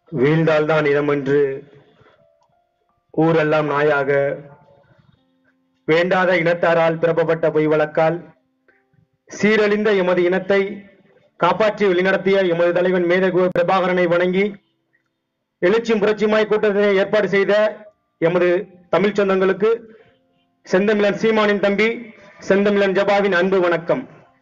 வீழ்ந்தால்தான் இடமென்று ஊரெல்லாம் நாயாக வேண்டாத இனத்தாரால் பிறப்பப்பட்ட பொய் வழக்கால் சீரழிந்த எமது இனத்தை காப்பாற்றி வழிநடத்திய எமது தலைவன் மேதகு பிரபாகரனை வணங்கி எழுச்சியும் புரட்சியுமாய் கூட்டத்தை ஏற்பாடு செய்த எமது தமிழ் சொந்தங்களுக்கு செந்தமிழன் சீமானின் தம்பி செந்தமிழன் ஜபாவின் அன்பு வணக்கம்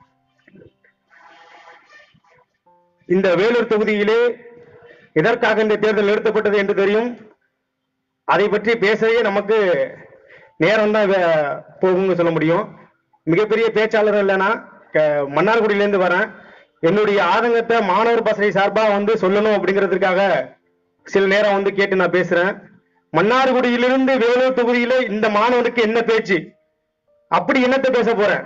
இந்த வேலூர் தொகுதியிலே எதற்காக இந்த தேர்தல் நிறுத்தப்பட்டது என்று தெரியும் அதை பற்றி பேசவே நமக்கு நேரம் தான் போகும்னு சொல்ல முடியும் மிகப்பெரிய பேச்சாளர் இல்லைன்னா க- மன்னார்குடியிலேருந்து வரேன் என்னுடைய ஆதங்கத்தை மாணவர் பசை சார்பா வந்து சொல்லணும் அப்படிங்கிறதுக்காக சில நேரம் வந்து கேட்டு நான் பேசுறேன் மன்னார்குடியிலிருந்து வேலூர் தொகுதியில இந்த மாணவனுக்கு என்ன பேச்சு அப்படி என்னத்தை பேச போறேன்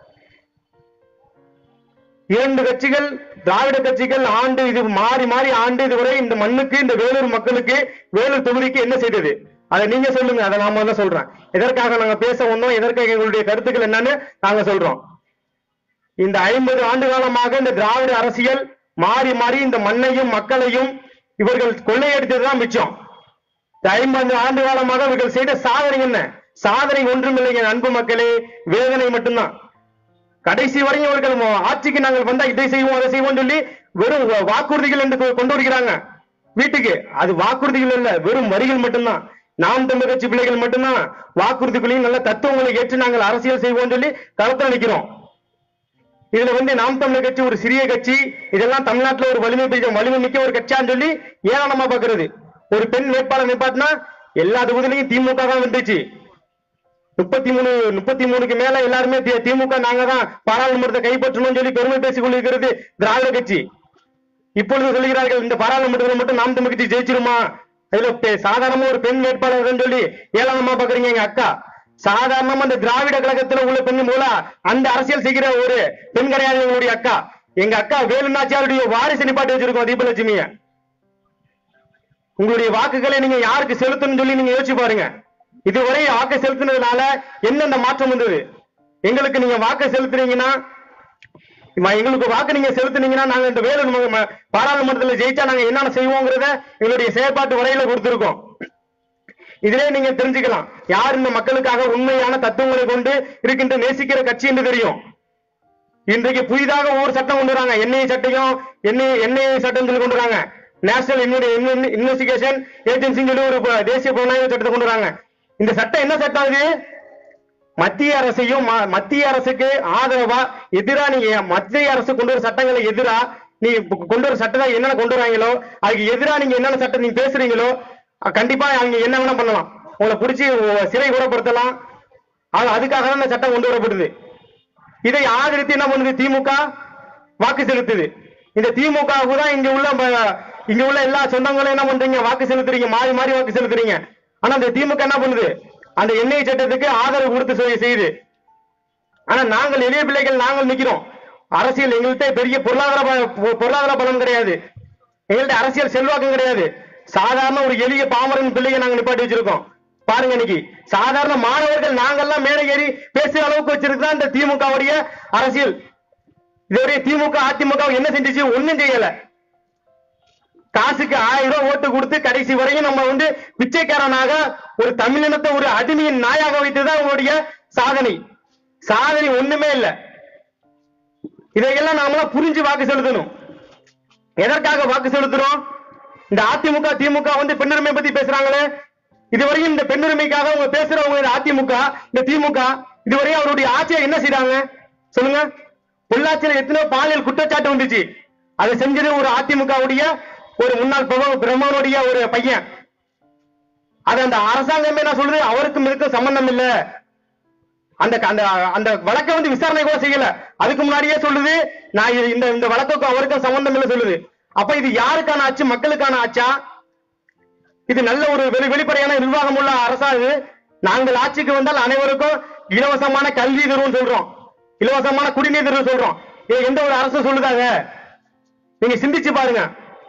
இரண்டு கட்சிகள் திராவிட கட்சிகள் ஆண்டு இது மாறி மாறி ஆண்டு இதுவரை இந்த மண்ணுக்கு இந்த வேலூர் மக்களுக்கு வேலூர் தொகுதிக்கு என்ன செய்தது அதை நீங்க சொல்லுங்க அதை நாம தான் சொல்றேன் எதற்காக நாங்க பேச வந்தோம் எதற்காக எங்களுடைய கருத்துக்கள் என்னன்னு நாங்க சொல்றோம் இந்த ஐம்பது ஆண்டு காலமாக இந்த திராவிட அரசியல் மாறி மாறி இந்த மண்ணையும் மக்களையும் இவர்கள் கொள்ளையடித்ததுதான் மிச்சம் இந்த ஐம்பது ஆண்டு காலமாக இவர்கள் செய்த சாதனை என்ன சாதனை ஒன்றுமில்லைங்க அன்பு மக்களே வேதனை மட்டும்தான் கடைசி வரையும் இவர்கள் மோ- ஆட்சிக்கு நாங்கள் வந்தா இதை செய்வோம் அதை செய்வோம் சொல்லி வெறும் வா- வாக்குறுதிகள் என்று கொ- கொண்டு வருகிறாங்க வீட்டுக்கு அது வாக்குறுதிகள் இல்ல வெறும் வரிகள் மட்டும்தான் நாம் தமிழ் கட்சி பிள்ளைகள் மட்டும்தான் வாக்குறுதிகளையும் நல்ல தத்துவங்களை ஏற்று நாங்கள் அரசியல் செய்வோம் சொல்லி களத்தில் நிற்கிறோம் இதுல வந்து நாம் தமிழர் கட்சி ஒரு சிறிய கட்சி இதெல்லாம் தமிழ்நாட்டுல ஒரு வலிமை மிக்க- வலிமை மிக்க ஒரு கட்சியான்னு சொல்லி ஏளனமா பாக்குறது ஒரு பெண் வேட்பாளர் நிப்பாட்டினா எல்லா தொகுதியிலையும் திமுக தான் வந்துச்சு முப்பத்தி மூணு முப்பத்தி மூணுக்கு மேல எல்லாருமே தி- திமுக நாங்க தான் பாராளுமன்றத்தை கைப்பற்றணும்னு சொல்லி பெருமை பேசிக் கொண்டிருக்கிறது திராவிட கட்சி இப்பொழுது சொல்லுகிறார்கள் இந்த பாராளுமன்றத்தில் மட்டும் நாம் தமிழ் கட்சி ஜெயிச்சிருமா இதுல பெ- சாதாரணமா ஒரு பெண் வேட்பாளர் சொல்லி ஏளனமா பாக்குறீங்க எங்க அக்கா சாதாரணமா இந்த திராவிட கழகத்துல உள்ள பெண் மூல அந்த அரசியல் செய்கிற ஒரு பெண் கிடையாது எங்களுடைய அக்கா எங்க அக்கா வேலுநாச்சியாருடைய வாரிசு நிப்பாட்டி வச்சிருக்கோம் தீபலட்சுமிய உங்களுடைய வாக்குகளை நீங்க யாருக்கு செலுத்தணும்னு சொல்லி நீங்க யோசிச்சு பாருங்க இதுவரை வாக்கு செலுத்தினதுனால என்னென்ன மாற்றம் வந்தது எங்களுக்கு நீங்க வாக்கு செலுத்துறீங்கன்னா ம- எங்களுக்கு வாக்கு நீங்க செலுத்துனீங்கன்னா நாங்க இந்த வேலூர் ம- ம- பாராளுமன்றத்துல ஜெயிச்சா நாங்க என்னென்ன செய்வோங்கிறத எங்களுடைய செயற்பாட்டு வரையில கொடுத்திருக்கோம் இதிலே நீங்க தெரிஞ்சுக்கலாம் யார் இந்த மக்களுக்காக உண்மையான தத்துவங்களை கொண்டு இருக்கின்ற நேசிக்கிற கட்சி என்று தெரியும் இன்றைக்கு புதிதாக ஒவ்வொரு சட்டம் கொண்டு வராங்க என்ஐஏ சட்டம் என்ஐ என்ஐஏ சட்டம் சொல்லி கொண்டு வராங்க நேஷனல் இன்வெஸ்டிகேஷன் ஏஜென்சின்னு சொல்லி ஒரு ப- தேசிய புலனாய்வு சட்டத்தை கொண்டு வராங்க இந்த சட்டம் என்ன சட்டம் இது மத்திய அரசையும் ம- மத்திய அரசுக்கு ஆதரவா எதிரா நீங்க மத்திய அரசு கொண்டு வர சட்டங்களை எதிரா நீ இப்ப கொண்டு வர சட்டத்தை என்னென்ன கொண்டு வராங்களோ அதுக்கு எதிரா நீங்க என்னென்ன சட்டம் நீங்க பேசுறீங்களோ அஹ் கண்டிப்பா அவங்க என்ன வேணா பண்ணலாம் உங்களை பிடிச்சி உ- சிறை கூடப்படுத்தலாம் ஆனா அதுக்காக தான் இந்த சட்டம் கொண்டு வரப்படுது இதை ஆதரித்து என்ன பண்ணுது திமுக வாக்கு செலுத்துது இந்த திமுகவுக்கு தான் இங்க உள்ள ம- இங்க உள்ள எல்லா சொந்தங்களும் என்ன பண்றீங்க வாக்கு செலுத்துறீங்க மாறி மாறி வாக்கு செலுத்துறீங்க ஆனா இந்த திமுக என்ன பண்ணுது அந்த எண்ணெய் சட்டத்துக்கு ஆதரவு கொடுத்து செய்- செய்யுது ஆனா நாங்கள் எளிய பிள்ளைகள் நாங்கள் நிக்கிறோம் அரசியல் எங்கள்கிட்ட பெரிய பொருளாதார ப- பொ- பொருளாதார பலம் கிடையாது எங்கள்கிட்ட அரசியல் செல்வாக்கம் கிடையாது சாதாரண ஒரு எளிய பாமரன் பிள்ளையை நாங்க நிப்பாட்டி வச்சிருக்கோம் பாருங்க இன்னைக்கு சாதாரண மாணவர்கள் நாங்கெல்லாம் மேடை ஏறி பேசுற அளவுக்கு வச்சிருக்கா இந்த திமுகவுடைய அரசியல் இதுவரை திமுக அதிமுக என்ன செஞ்சுச்சு ஒண்ணும் செய்யல காசுக்கு ஆயிரம் ரூபாய் ஓட்டு கொடுத்து கடைசி வரையும் நம்ம வந்து பிச்சைக்காரனாக ஒரு தமிழினத்தை ஒரு அடிமையின் நாயாக வைத்துதான் உங்களுடைய சாதனை சாதனை ஒண்ணுமே இல்ல இதையெல்லாம் நாமெல்லாம் புரிஞ்சு வாக்கு செலுத்தணும் எதற்காக வாக்கு செலுத்துறோம் இந்த அதிமுக திமுக வந்து பெண்ணுரிமை பத்தி பேசுறாங்களே இதுவரையும் இந்த பெண்ணுரிமைக்காக அவங்க பேசுறவங்க இந்த அதிமுக இந்த திமுக இதுவரையும் அவருடைய ஆட்சியை என்ன செய்றாங்க சொல்லுங்க பொள்ளாச்சியில எத்தனையோ பாலியல் குற்றச்சாட்டு வந்துச்சு அதை செஞ்சது ஒரு அதிமுகவுடைய ஒரு முன்னாள் பிரப- பிரமுகனுடைய ஒரு பையன் அது அந்த அரசாங்கமே என்ன சொல்லுது அவருக்கும் இதுக்கும் சம்பந்தம் இல்ல அந்த அந்த அந்த வழக்கை வந்து விசாரணை கூட செய்யல அதுக்கு முன்னாடியே சொல்லுது நான் இது- இந்த இந்த வழக்குக்கும் அவருக்கும் சம்பந்தம் இல்ல சொல்லுது அப்ப இது யாருக்கான ஆட்சி மக்களுக்கான ஆட்சா இது நல்ல ஒரு வெளி வெளிப்படையான நிர்வாகம் உள்ள அரசா இது நாங்கள் ஆட்சிக்கு வந்தால் அனைவருக்கும் இலவசமான கல்வி தருவோம் சொல்றோம் இலவசமான குடிநீர் தருவோம் சொல்றோம் இது எந்த ஒரு அரசு சொல்லுதாங்க நீங்க சிந்திச்சு பாருங்க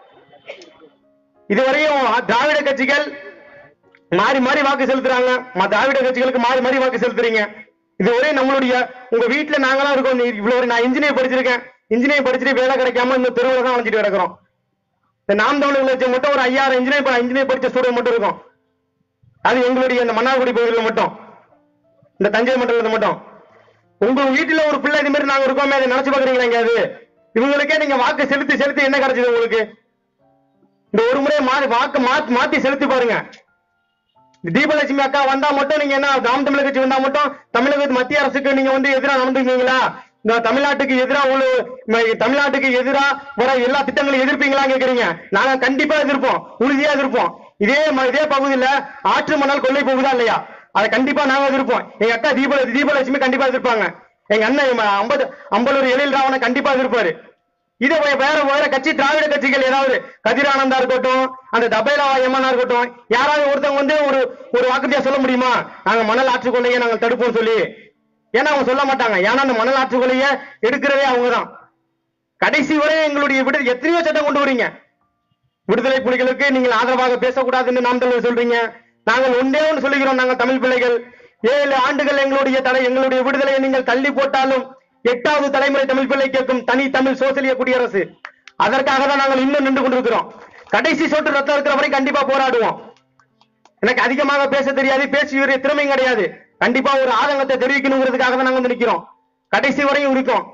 இதுவரையும் திராவிட கட்சிகள் மாறி மாறி வாக்கு செலுத்துறாங்க ம- திராவிட கட்சிகளுக்கு மாறி மாறி வாக்கு செலுத்துறீங்க இதுவரை நம்மளுடைய உங்க வீட்டுல நாங்களாம் இருக்கோம் நீ- இவ்வளவு நான் இன்ஜினியர் படிச்சிருக்கேன் இன்ஜினியர் படிச்சுட்டு வேலை கிடைக்காம இந்த தெருவில் தான் வளைஞ்சிட்டு கிடக்குறோம் இந்த நாம் தமிழர்கள் வச்ச மட்டும் ஒரு ஐயாயிரம் இன்ஜினியர் இன்ஜினியர் படிச்ச ஸ்டூடெண்ட் மட்டும் இருக்கும் அது எங்களுடைய இந்த மன்னார்குடி பகுதியில் மட்டும் இந்த தஞ்சை மண்டலத்தில் மட்டும் உங்க வீட்டுல ஒரு பிள்ளை இது மாதிரி நாங்க இருக்கோமே அதை நினைச்சு பாக்குறீங்களா எங்கேயாவது இவங்களுக்கே நீங்க வாக்கு செலுத்தி செலுத்தி என்ன கிடைச்சது உங்களுக்கு இந்த ஒரு முறை மா- வாக்கு மாத்தி மாத்தி செலுத்தி பாருங்க தீபலட்சுமி அக்கா வந்தா மட்டும் நீங்க என்ன நாம் தமிழக கட்சி வந்தா மட்டும் தமிழக மத்திய அரசுக்கு நீங்க வந்து எதிரா நடந்துக்குவீங்களா இந்த தமிழ்நாட்டுக்கு எதிரா ஒரு ம- தமிழ்நாட்டுக்கு எதிரா வர எல்லா திட்டங்களையும் எதிர்ப்பீங்களா கேக்குறீங்க நாங்க கண்டிப்பா எதிர்ப்போம் உறுதியா எதிர்ப்போம் இதே ம- இதே பகுதியில ஆற்று மணல் கொள்ளை போகுதா இல்லையா அதை கண்டிப்பா நாங்க எதிர்ப்போம் எங்க அக்கா தீப தீபலட்சுமி கண்டிப்பா எதிர்ப்பாங்க எங்க அண்ணன் ம- அம்பது அம்பலூர் எழில் ராவண கண்டிப்பா எதிர்ப்பாரு இதே வே- வேற வேற கட்சி திராவிட கட்சிகள் ஏதாவது கதிரானந்தா இருக்கட்டும் அந்த தபேலா எம்மனா இருக்கட்டும் யாராவது ஒருத்தவங்க வந்து ஒரு ஒரு வாக்குறுதியா சொல்ல முடியுமா நாங்க மணல் ஆற்று கொள்ளையை நாங்க தடுப்போம் சொல்லி ஏன்னா அவங்க சொல்ல மாட்டாங்க ஏன்னா அந்த மணல் ஆற்று கொள்ளையை எடுக்கிறதே அவங்கதான் கடைசி வரை எங்களுடைய விடு எத்தனையோ சட்டம் கொண்டு வரீங்க விடுதலை புலிகளுக்கு நீங்கள் ஆதரவாக பேசக்கூடாதுன்னு நாம் தமிழர் சொல்றீங்க நாங்கள் ஒன்றே ஒன்று சொல்லுகிறோம் நாங்கள் தமிழ் பிள்ளைகள் ஏழு ஆண்டுகள் எங்களுடைய தலை எங்களுடைய விடுதலையை நீங்கள் தள்ளி போட்டாலும் எட்டாவது தலைமுறை தமிழ் பிள்ளை கேட்கும் தனி தமிழ் சோசியலிய குடியரசு அதற்காக தான் நாங்கள் இன்னும் நின்று கொண்டிருக்கிறோம் கடைசி சொட்டு ரத்தம் இருக்கிற வரை கண்டிப்பா போராடுவோம் எனக்கு அதிகமாக பேச தெரியாது பேசி திறமையும் கிடையாது கண்டிப்பா ஒரு ஆதங்கத்தை தெரிவிக்கணுங்கிறதுக்காக தான் நாங்க வந்து நிக்கிறோம் கடைசி வரையும் இருக்கோம்